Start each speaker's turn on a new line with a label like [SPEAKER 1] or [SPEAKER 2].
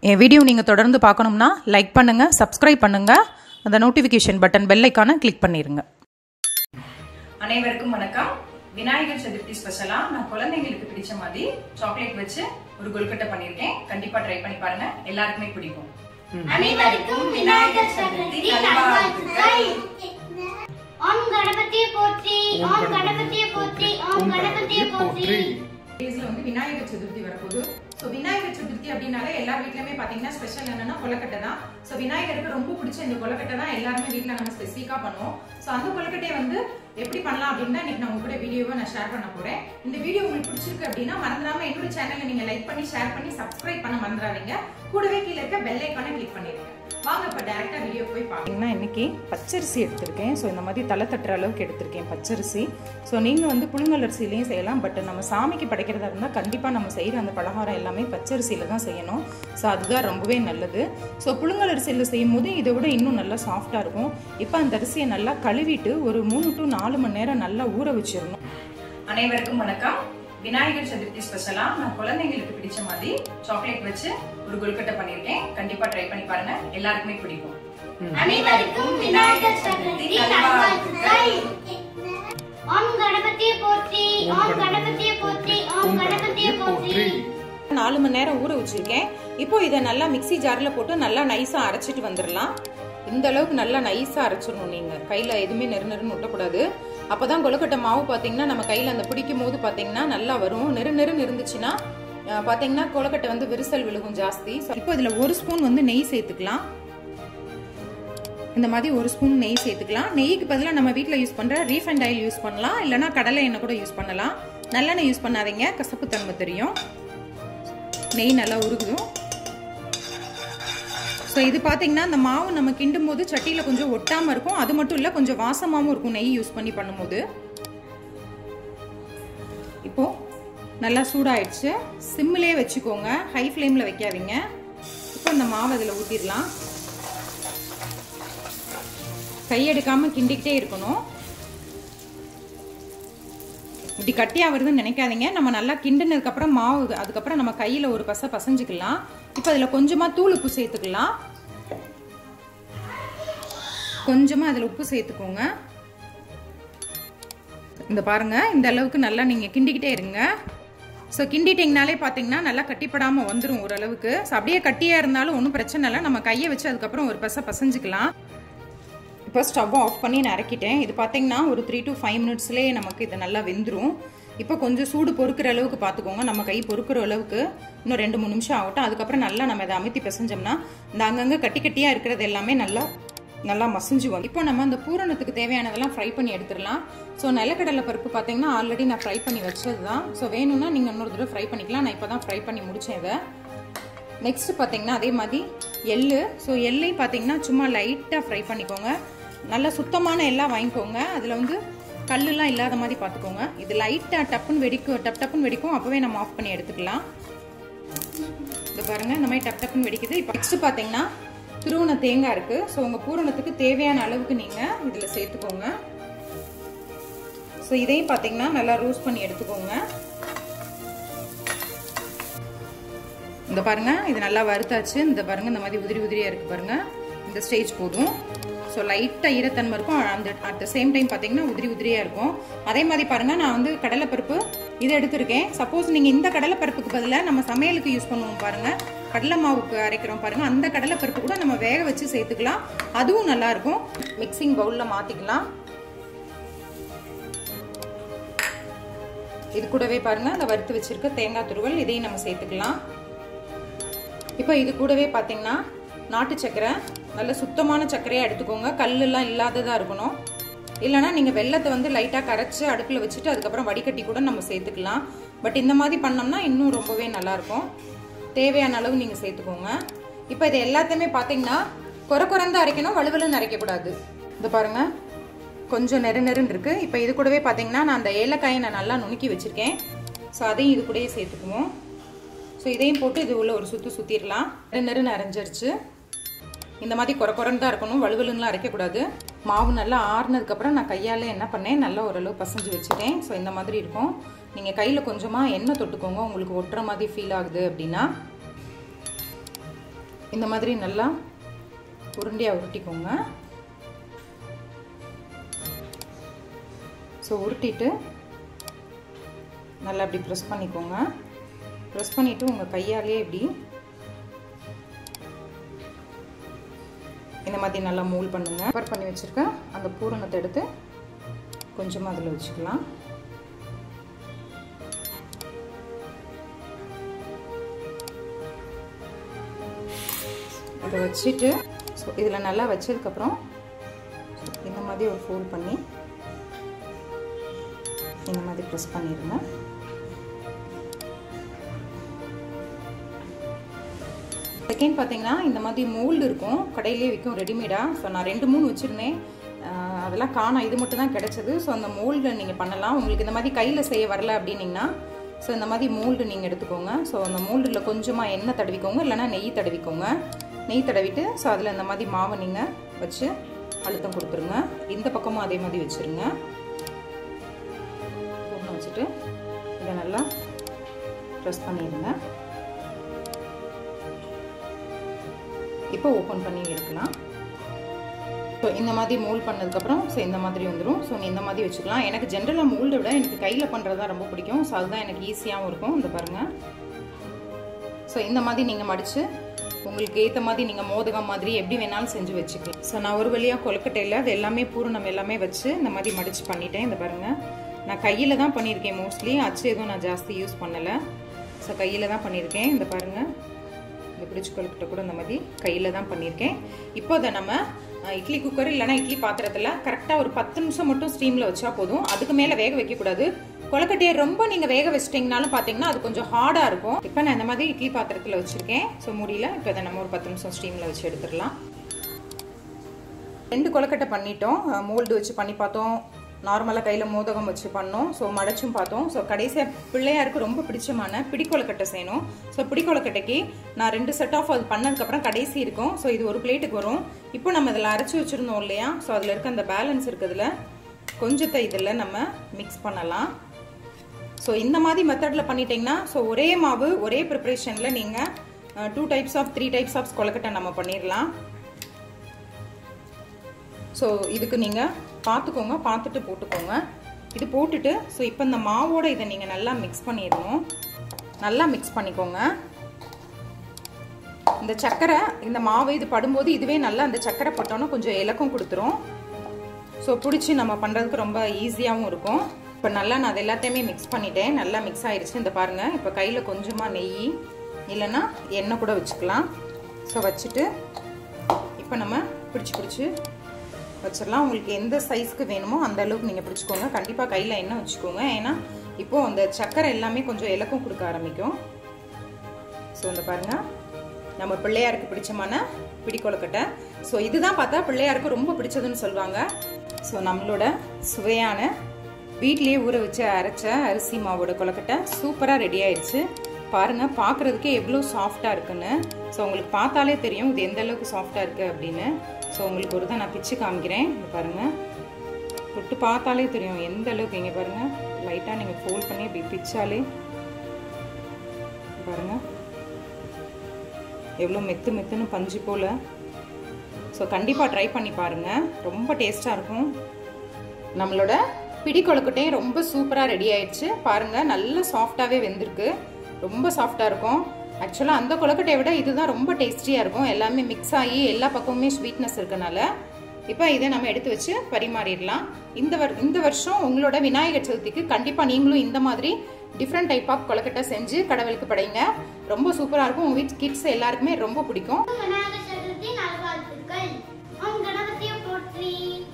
[SPEAKER 1] என் video நீங்கள் தொடர்ந்து பார்க்கணும்னா லைக் பண்ணுங்கள் சப்ஸ்கிரைப் பண்ணுங்கள் அந்த நோட்டிஃபிகேஷன் பட்டன் பெல்லைக்கான கிளிக் பண்ணிடுங்க அனைவருக்கும் வணக்கம் விநாயகர் சதுர்த்தி ஸ்பெஷலா நான் குழந்தைங்களுக்கு பிடிச்ச மாதிரி சாக்லேட் வச்சு ஒரு கொழுக்கட்டை பண்ணியிருக்கேன் கண்டிப்பா ட்ரை பண்ணி பாருங்க எல்லாருக்குமே பிடிக்கும்
[SPEAKER 2] அனைவருக்கும் விநாயகர் சதுர்த்தி நல்வாழ்த்துக்கள் ஓம் கணபதியை போற்றி ஓம் கணபதியை போற்றி ஓம் கணபதியை போற்றி
[SPEAKER 1] டேஸ்ல வந்து விநாயகர் சதுர்த்தி வரப்போகுது ஸோ விநாயகர் சதுர்த்தி அப்படின்னாலே எல்லார் வீட்லயுமே பாத்தீங்கன்னா ஸ்பெஷல் என்னன்னா கொலக்கட்டை தான் ஸோ விநாயகருக்கு ரொம்ப பிடிச்ச இந்த கொலக்கட்டை தான் எல்லாருமே வீட்டில் நம்ம ஸ்பெசிஃபிக்காக பண்ணுவோம் ஸோ அந்த கொலக்கட்டையை வந்து எப்படி பண்ணலாம் அப்படின்னு தான் இன்னைக்கு நான் உங்க கூட வீடியோவை நான் ஷேர் பண்ண போறேன் இந்த வீடியோ உங்களுக்கு பிடிச்சிருக்கு அப்படின்னா மறந்துடாம என்னோட சேனலை நீங்க லைக் பண்ணி ஷேர் பண்ணி சப்ஸ்கிரைப் பண்ண மறந்துடாதீங்க கூடவே கீழே இருக்க பெல் ஐக்கானை கிளிக் பண்ணிடுங்க வாங்க இப்போ டேரெக்டாக வீடியோ போய் பார்த்தீங்கன்னா இன்னைக்கு பச்சரிசி எடுத்திருக்கேன் ஸோ இந்த மாதிரி தலை தட்டுற அளவுக்கு எடுத்திருக்கேன் பச்சரிசி ஸோ நீங்கள் வந்து புழுங்கல் அரிசிலையும் செய்யலாம் பட் நம்ம சாமிக்கு படைக்கிறதா இருந்தால் கண்டிப்பாக நம்ம செய்கிற அந்த பலகாரம் எல்லாமே பச்சரிசியில் தான் செய்யணும் ஸோ அதுதான் ரொம்பவே நல்லது ஸோ புழுங்கல் அரிசியில் செய்யும் போது இதை விட இன்னும் நல்லா சாஃப்டாக இருக்கும் இப்போ அந்த அரிசியை நல்லா கழுவிட்டு ஒரு மூணு டு நாலு மணி நேரம் நல்லா ஊற வச்சிடணும் அனைவருக்கும் வணக்கம் விநாயகர் சதுர்த்தி ஸ்பெஷலா நான் குழந்தைங்களுக்கு பிடிச்ச மாதிரி சாக்லேட் வச்சு ஒரு கொழுக்கட்டை பண்ணியிருக்கேன் கண்டிப்பா ட்ரை பண்ணி பாருங்க எல்லாருக்குமே பிடிக்கும்
[SPEAKER 2] அனைவருக்கும் விநாயகர் சதுர்த்தி நல்வாழ்த்துக்கள் ஓம் கணபதியை போற்றி ஓம் கணபதியை போற்றி ஓம் கணபதியை போற்றி
[SPEAKER 1] நாலு மணி நேரம் ஊற வச்சிருக்கேன் இப்போ இதை நல்லா மிக்ஸி ஜார்ல போட்டு நல்லா நைஸா அரைச்சிட்டு வந்துடலாம் இந்த அளவுக்கு நல்லா நைஸா அரைச்சிடணும் நீங்க கையில எதுவுமே நெரு நெருன்னு ஒட்டக்கூடாது அப்பதான் கொழுக்கட்டை மாவு பாத்தீங்கன்னா நம்ம கையில அந்த பிடிக்கும் போது பாத்தீங்கன்னா நல்லா வரும் நெரு நெருன்னு இருந்துச்சுன்னா அஹ், பாத்தீங்கன்னா கொழுக்கட்டை வந்து விரிசல் விழுகும் ஜாஸ்தி So, இப்போ இதுல ஒரு ஸ்பூன் வந்து நெய் சேர்த்துக்கலாம் இந்த மாதிரி ஒரு ஸ்பூன் நெய் சேர்த்துக்கலாம் நெய்க்கு பதிலாக நம்ம வீட்டில் யூஸ் பண்ணுற ரீஃபைண்ட் ஆயில் யூஸ் பண்ணலாம் இல்லைனா கடலை எண்ணெய் கூட யூஸ் பண்ணலாம் நல்லெண்ணெய் யூஸ் பண்ணாதீங்க கசப்பு தன்மை தெரியும் நெய் நல்லா உருகுதும் ஸோ இது பார்த்தீங்கன்னா இந்த மாவு நம்ம கிண்டும் போது சட்டியில் கொஞ்சம் ஒட்டாமல் இருக்கும் அது மட்டும் இல்லை கொஞ்சம் வாசமாகவும் இருக்கும் நெய் யூஸ் பண்ணி பண்ணும்போது இப்போ நல்லா சூடாயிடுச்சு சிம்மிலே வச்சுக்கோங்க ஹை ஃப்ளேமில் வைக்காதீங்க இப்போ இந்த மாவு அதில் ஊற்றிடலாம் கையெடுக்காம கிண்டிக்கிட்டே இருக்கணும் இப்படி கட்டியா வருதுன்னு நினைக்காதீங்க நம்ம நல்லா கிண்டினதுக்கு அப்புறம் மாவு அதுக்கப்புறம் நம்ம கையில ஒரு பசை பசைஞ்சுக்கலாம் இப்போ அதுல கொஞ்சமா தூள் உப்பு சேர்த்துக்கலாம் கொஞ்சமா அதுல உப்பு சேர்த்துக்கோங்க இந்த பாருங்க இந்த அளவுக்கு நல்லா நீங்க கிண்டிக்கிட்டே இருங்க ஸோ கிண்டிட்டிங்கனாலே பார்த்தீங்கன்னா நல்லா கட்டிப்படாமல் வந்துடும் ஓரளவுக்கு ஸோ அப்படியே கட்டியாக இருந்தாலும் ஒன்றும் பிரச்சனை இல்லை நம்ம கையை வச்சு அதுக்கப்புறம் ஒரு பசை பசைஞ்சுக்கலாம் இப்போ ஸ்டவ் ஆஃப் பண்ணி நான் இறக்கிட்டேன் இது பார்த்தீங்கன்னா ஒரு த்ரீ டு ஃபைவ் மினிட்ஸ்லேயே நமக்கு இது நல்லா வெந்துடும் இப்போ கொஞ்சம் சூடு பொறுக்கிற அளவுக்கு பார்த்துக்கோங்க நம்ம கை பொறுக்கிற அளவுக்கு இன்னும் ரெண்டு மூணு நிமிஷம் ஆகட்டும் அதுக்கப்புறம் நல்லா நம்ம இதை அமுத்தி பிசைஞ்சோம்னா இந்த அங்கங்கே கட்டி கட்டியாக இருக்கிறது எல்லாமே நல்லா நல்லா மசிஞ்சு வரும் இப்போ நம்ம அந்த பூரணத்துக்கு தேவையானதெல்லாம் ஃப்ரை பண்ணி எடுத்துடலாம் ஸோ நிலக்கடலை பருப்பு பார்த்தீங்கன்னா ஆல்ரெடி நான் ஃப்ரை பண்ணி வச்சது தான் ஸோ வேணும்னா நீங்கள் இன்னொரு தடவை ஃப்ரை பண்ணிக்கலாம் நான் இப்போ தான் ஃப்ரை பண்ணி முடித்தேன் இதை நெக்ஸ்ட் பார்த்தீங்கன்னா அதே மாதிரி எள்ளு ஸோ எள்ளையும் பார்த்தீங்கன்னா சும்மா லைட்டாக ஃப்ரை பண்ணிக்கோங்க நல்லா சுத்தமான எல்லாம் வாங்கிக்கோங்க அதில் வந்து கல்லுலாம் இல்லாத மாதிரி பார்த்துக்கோங்க இது லைட்டாக டப்புன்னு வெடிக்கும் டப் டப்புன்னு வெடிக்கும் அப்போவே நம்ம ஆஃப் பண்ணி எடுத்துக்கலாம் இது பாருங்கள் இந்த மாதிரி டப் டப்புன்னு வெடிக்குது இப்போ நெக்ஸ்ட் பார்த்தீங்கன்னா திருவண்ண தேங்காய் இருக்குது ஸோ உங்கள் பூரணத்துக்கு தேவையான அளவுக்கு நீங்கள் இதில் சேர்த்துக்கோங்க ஸோ இதையும் பார்த்தீங்கன்னா நல்லா ரோஸ்ட் பண்ணி எடுத்துக்கோங்க இந்த பாருங்க இது நல்லா வறுத்தாச்சு இந்த பாருங்க இந்த மாதிரி உதிரி உதிரியா இருக்கு பாருங்க இந்த ஸ்டேஜ் போதும் ஸோ லைட்டாக ஈரத்தன்மை இருக்கும் அந்த அட் த சேம் டைம் பார்த்தீங்கன்னா உதிரி உதிரியாக இருக்கும் அதே மாதிரி பாருங்கள் நான் வந்து கடலைப்பருப்பு இதை எடுத்திருக்கேன் சப்போஸ் நீங்கள் இந்த கடலைப்பருப்புக்கு பதிலாக நம்ம சமையலுக்கு யூஸ் பண்ணுவோம் பாருங்கள் கடலை மாவுக்கு அரைக்கிறோம் பாருங்கள் அந்த கடலைப்பருப்பு கூட நம்ம வேக வச்சு சேர்த்துக்கலாம் அதுவும் நல்லா இருக்கும் மிக்சிங் பவுலில் மாற்றிக்கலாம் இது கூடவே பாருங்கள் அந்த வறுத்து வச்சிருக்க தேங்காய் துருவல் இதையும் நம்ம சேர்த்துக்கலாம் இப்போ இது கூடவே பார்த்தீங்கன்னா நாட்டு சர்க்கரை நல்ல சுத்தமான சர்க்கரையாக எடுத்துக்கோங்க கல்லெல்லாம் இல்லாததாக இருக்கணும் இல்லைனா நீங்கள் வெள்ளத்தை வந்து லைட்டாக கரைச்சி அடுப்பில் வச்சுட்டு அதுக்கப்புறம் வடிகட்டி கூட நம்ம சேர்த்துக்கலாம் பட் இந்த மாதிரி பண்ணோம்னா இன்னும் ரொம்பவே நல்லாயிருக்கும் தேவையான அளவு நீங்கள் சேர்த்துக்கோங்க இப்போ இது எல்லாத்தையுமே பார்த்தீங்கன்னா குறை குறைந்து அரைக்கணும் வலுவலுன்னு அரைக்கக்கூடாது இது பாருங்கள் கொஞ்சம் நெரு நெருன்னு இருக்குது இப்போ இது கூடவே பார்த்தீங்கன்னா நான் அந்த ஏலக்காயை நான் நல்லா நுணுக்கி வச்சுருக்கேன் ஸோ அதையும் இது கூடயே சேர்த்துக்குவோம் ஸோ இதையும் போட்டு இது உள்ள ஒரு சுற்று சுற்றிடலாம் நெரு நெருன்னு அரைஞ்சிருச்சு இந்த மாதிரி குறை குறைன்னு தான் இருக்கணும் வலுவலுங்களாம் அரைக்கக்கூடாது மாவு நல்லா ஆறுனதுக்கப்புறம் நான் கையால் என்ன பண்ணேன் நல்லா ஓரளவு பசஞ்சு வச்சுட்டேன் ஸோ இந்த மாதிரி இருக்கும் நீங்கள் கையில் கொஞ்சமாக எண்ணெய் தொட்டுக்கோங்க உங்களுக்கு ஒட்டுற மாதிரி ஃபீல் ஆகுது அப்படின்னா இந்த மாதிரி நல்லா உருண்டையாக உருட்டிக்கோங்க ஸோ உருட்டிட்டு நல்லா அப்படி ப்ரெஸ் பண்ணிக்கோங்க ப்ரெஸ் பண்ணிவிட்டு உங்கள் கையாலே இப்படி இந்த மாதிரி நல்லா மூல் பண்ணுங்கள் கவர் பண்ணி வச்சுருக்க அந்த பூரணத்தை எடுத்து கொஞ்சமாக அதில் வச்சுக்கலாம் இதை வச்சுட்டு ஸோ இதில் நல்லா வச்சதுக்கப்புறம் இந்த மாதிரி ஒரு ஃபோல்ட் பண்ணி இந்த மாதிரி ப்ரெஸ் பண்ணிடுங்க செகண்ட் பார்த்தீங்கன்னா இந்த மாதிரி மோல்டு இருக்கும் கடையிலே விற்கும் ரெடிமேடாக ஸோ நான் ரெண்டு மூணு வச்சுருந்தேன் அதெல்லாம் காணாம் இது மட்டும் தான் கிடச்சிது ஸோ அந்த மோல்டு நீங்கள் பண்ணலாம் உங்களுக்கு இந்த மாதிரி கையில் செய்ய வரல அப்படின்னிங்கன்னா ஸோ இந்த மாதிரி மோல்டு நீங்கள் எடுத்துக்கோங்க ஸோ அந்த மோல்டில் கொஞ்சமாக எண்ணெய் தடவிக்கோங்க இல்லைனா நெய் தடவிக்கோங்க நெய் தடவிட்டு ஸோ அதில் இந்த மாதிரி மாவை நீங்கள் வச்சு அழுத்தம் கொடுத்துருங்க இந்த பக்கமும் அதே மாதிரி வச்சுருங்க பூர்ணம் வச்சுட்டு இதை நல்லா ப்ரெஸ் பண்ணிடுங்க இப்போ ஓப்பன் பண்ணி எடுக்கலாம் ஸோ இந்த மாதிரி மோல்ட் பண்ணதுக்கப்புறம் ஸோ இந்த மாதிரி வந்துடும் ஸோ நீ இந்த மாதிரி வச்சுக்கலாம் எனக்கு ஜென்ரலாக மோல்டை விட எனக்கு கையில் பண்ணுறது தான் ரொம்ப பிடிக்கும் ஸோ அதுதான் எனக்கு ஈஸியாகவும் இருக்கும் இந்த பாருங்கள் ஸோ இந்த மாதிரி நீங்கள் மடித்து உங்களுக்கு ஏற்ற மாதிரி நீங்கள் மோதகம் மாதிரி எப்படி வேணாலும் செஞ்சு வச்சுக்கலாம் ஸோ நான் ஒரு வழியாக கொழுக்கட்டையில் அது எல்லாமே பூரணம் எல்லாமே வச்சு இந்த மாதிரி மடித்து பண்ணிட்டேன் இந்த பாருங்கள் நான் கையில் தான் பண்ணியிருக்கேன் மோஸ்ட்லி அச்சு எதுவும் நான் ஜாஸ்தி யூஸ் பண்ணலை ஸோ கையில் தான் பண்ணியிருக்கேன் இந்த பாருங்கள் இந்த பிடிச்சி கொழுக்கட்டை கூட இந்த மாதிரி கையில் தான் பண்ணியிருக்கேன் இப்போ அதை நம்ம இட்லி குக்கர் இல்லைனா இட்லி பாத்திரத்தில் கரெக்டாக ஒரு பத்து நிமிஷம் மட்டும் ஸ்டீமில் வச்சா போதும் அதுக்கு மேலே வேக வைக்கக்கூடாது கொலக்கட்டையை ரொம்ப நீங்கள் வேக வச்சிட்டிங்கனாலும் பார்த்தீங்கன்னா அது கொஞ்சம் ஹார்டாக இருக்கும் இப்போ நான் இந்த மாதிரி இட்லி பாத்திரத்தில் வச்சுருக்கேன் ஸோ முடியல இப்போ இதை நம்ம ஒரு பத்து நிமிஷம் ஸ்டீமில் வச்சு எடுத்துடலாம் ரெண்டு கொலக்கட்டை பண்ணிட்டோம் மோல்டு வச்சு பண்ணி பார்த்தோம் நார்மலாக கையில் மோதகம் வச்சு பண்ணோம் ஸோ மடைச்சும் பார்த்தோம் ஸோ கடைசியாக பிள்ளையாருக்கு ரொம்ப பிடிச்சமான பிடிக்கொலக்கட்டை செய்யணும் ஸோ பிடிக்கொலக்கட்டைக்கு நான் ரெண்டு செட் ஆஃப் அது பண்ணதுக்கப்புறம் கடைசி இருக்கும் ஸோ இது ஒரு பிளேட்டுக்கு வரும் இப்போ நம்ம இதில் அரைச்சி வச்சுருந்தோம் இல்லையா ஸோ அதில் இருக்க அந்த பேலன்ஸ் இருக்கிறதுல கொஞ்சத்தை இதில் நம்ம மிக்ஸ் பண்ணலாம் ஸோ இந்த மாதிரி மெத்தடில் பண்ணிட்டீங்கன்னா ஸோ ஒரே மாவு ஒரே ப்ரிப்ரேஷனில் நீங்கள் two types of three types of கொலக்கட்டை நம்ம பண்ணிடலாம் ஸோ இதுக்கு நீங்கள் பார்த்துக்கோங்க பார்த்துட்டு போட்டுக்கோங்க இது போட்டுட்டு ஸோ இப்போ இந்த மாவோட இதை நீங்கள் நல்லா மிக்ஸ் பண்ணிடணும் நல்லா மிக்ஸ் பண்ணிக்கோங்க இந்த சர்க்கரை இந்த மாவு இது படும்போது இதுவே நல்லா அந்த சர்க்கரை பட்டோன்னா கொஞ்சம் இலக்கம் கொடுத்துரும் ஸோ பிடிச்சி நம்ம பண்ணுறதுக்கு ரொம்ப ஈஸியாகவும் இருக்கும் இப்போ நல்லா நான் அது எல்லாத்தையுமே மிக்ஸ் பண்ணிட்டேன் நல்லா மிக்ஸ் ஆயிடுச்சு இந்த பாருங்கள் இப்போ கையில் கொஞ்சமாக நெய் இல்லைன்னா எண்ணெய் கூட வச்சுக்கலாம் ஸோ வச்சுட்டு இப்போ நம்ம பிடிச்சி பிடிச்சி வச்சிடலாம் உங்களுக்கு எந்த சைஸ்க்கு வேணுமோ அந்த அளவுக்கு நீங்கள் பிடிச்சிக்கோங்க கண்டிப்பாக கையில் எண்ணெய் வச்சுக்கோங்க ஏன்னா இப்போது அந்த சக்கரை எல்லாமே கொஞ்சம் இலக்கம் கொடுக்க ஆரம்பிக்கும் ஸோ இந்த பாருங்கள் நம்ம பிள்ளையாருக்கு பிடிச்சமான பிடிக்கொலக்கட்டை ஸோ இதுதான் பார்த்தா பிள்ளையாருக்கு ரொம்ப பிடிச்சதுன்னு சொல்லுவாங்க ஸோ நம்மளோட சுவையான வீட்லேயே ஊற வச்சு அரைச்ச அரிசி மாவோட கொலக்கட்டை சூப்பராக ரெடி ஆயிடுச்சு பாருங்கள் பார்க்குறதுக்கே எவ்வளோ சாஃப்டாக இருக்குன்னு ஸோ உங்களுக்கு பார்த்தாலே தெரியும் இது எந்த அளவுக்கு சாஃப்டாக இருக்குது அப்படின்னு ஸோ உங்களுக்கு ஒரு தான் நான் பிச்சு காமிக்கிறேன் இங்கே பாருங்கள் தொட்டு பார்த்தாலே தெரியும் எந்த அளவுக்கு இங்கே பாருங்கள் லைட்டாக நீங்கள் ஃபோல்ட் பண்ணி இப்படி பிச்சாலே பாருங்கள் எவ்வளோ மெத்து மெத்துன்னு பஞ்சு போல் ஸோ கண்டிப்பாக ட்ரை பண்ணி பாருங்கள் ரொம்ப டேஸ்ட்டாக இருக்கும் நம்மளோட பிடி கொழுக்கட்டையும் ரொம்ப சூப்பராக ரெடி ஆயிடுச்சு பாருங்கள் நல்ல சாஃப்டாகவே வெந்திருக்கு ரொம்ப சாஃப்டாக இருக்கும் ஆக்சுவலாக அந்த கொழுக்கட்டையை விட இதுதான் ரொம்ப டேஸ்டியாக இருக்கும் எல்லாமே மிக்ஸ் ஆகி எல்லா பக்கமுமே ஸ்வீட்னஸ் இருக்கனால இப்போ இதை நம்ம எடுத்து வச்சு பரிமாறிடலாம் இந்த வர் இந்த வருஷம் உங்களோட விநாயகர் சதுர்த்திக்கு கண்டிப்பாக நீங்களும் இந்த மாதிரி டிஃப்ரெண்ட் டைப் ஆஃப் கொழுக்கட்டை செஞ்சு கடவுளுக்கு படைங்க ரொம்ப சூப்பராக இருக்கும் உங்கள் வீட் கிட்ஸ் எல்லாருக்குமே ரொம்ப பிடிக்கும்
[SPEAKER 2] விநாயகர் சதுர்த்தி நல்வாழ்த்துக்கள் ஓம் கணபதியை போற்றி